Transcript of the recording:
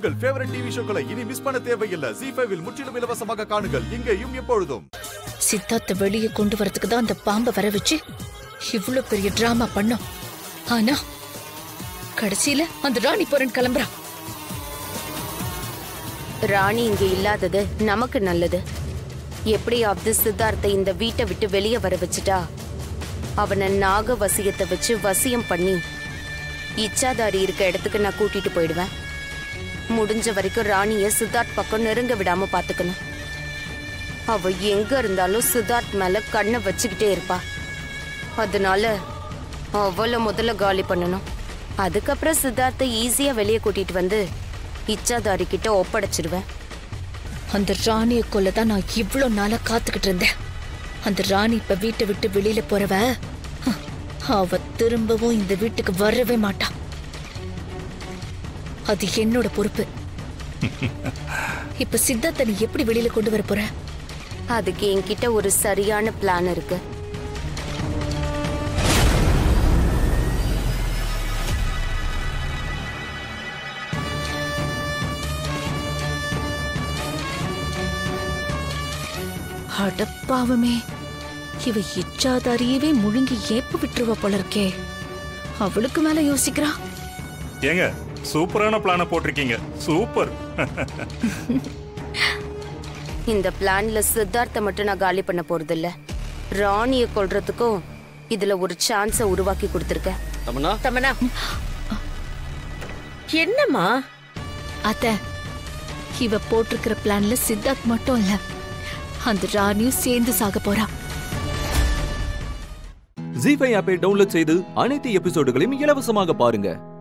உங்கள் favourite TV ஷோக்களை இனி miss பண்ண தேவையில்லை ஜி ஃபைவில் முற்றிலும் இலவசமாக காணுங்கள் இங்கேயும் எப்பொழுதும் சித்தார்த்த வெளியே கொண்டு வரதுக்கு தான் அந்த பாம்பை வர வச்சு இவ்ளோ பெரிய டிராமா பண்ணோம் ஆனா கடைசியில அந்த ராணி போறன் கிளம்புறா ராணி இங்க இல்லாதது நமக்கு நல்லது எப்படியாவது சித்தார்த்தை இந்த வீட்டை விட்டு வெளியே வர வச்சுட்டா அவனை நாக வசியத்தை வச்சு வசியம் பண்ணி இச்சாதாரி இருக்க இடத்துக்கு நான் கூட்டிட்டு போயிடுவேன் முடிஞ்ச வரைக்கும் ராணிய சித்தார்த் பக்கம் நெருங்க விடாம பாத்துக்கணும் அவ எங்க இருந்தாலும் சித்தார்த் மேல கண்ணை வச்சுக்கிட்டே இருப்பா அதனால அவளை முதல்ல காலி பண்ணணும் அதுக்கப்புறம் சித்தார்த்தை ஈஸியா வெளியே கூட்டிட்டு வந்து இச்சாதாரி கிட்ட ஒப்படைச்சிடுவேன் அந்த ராணியை கொல்ல தான் நான் இவ்ளோ நாளா காத்துக்கிட்டு இருந்தேன் அந்த ராணி இப்ப வீட்டை விட்டு வெளியில போறவ ஹ், அவ திரும்பவும் இந்த வீட்டுக்கு வரவே மாட்டா அது என்னோட பொறுப்பு இப்ப சித்தார்த்த நீ எப்படி வெளியில கொண்டு வர போற அதுக்கு என்கிட்ட ஒரு சரியான பிளான் இருக்கு அடப்பாவமே இவ இச்சாதாரியவே முழுங்கி ஏப்ப விட்டுருவா போல இருக்கே அவளுக்கு மேல யோசிக்கிறா ஏங்க சூப்பரான பிளானை போட்டிருக்கீங்க சூப்பர் இந்த பிளான்ல சித்தார்த்தை மட்டும் நான் காலி பண்ண போறதில்ல ராணிய கொல்றதுக்கும் இதுல ஒரு சான்ஸ உருவாக்கி கொடுத்துருக்கேன் தமனா தமனா என்னம்மா அத்த இவ போட்டிருக்கிற பிளான்ல சித்தார்த் மட்டும் இல்ல அந்த ராணியும் சேர்ந்து சாக போறா ஜி ஃபைவ் ஆப்பை டவுன்லோட் செய்து அனைத்து எபிசோடுகளையும் இலவசமாக பாருங்க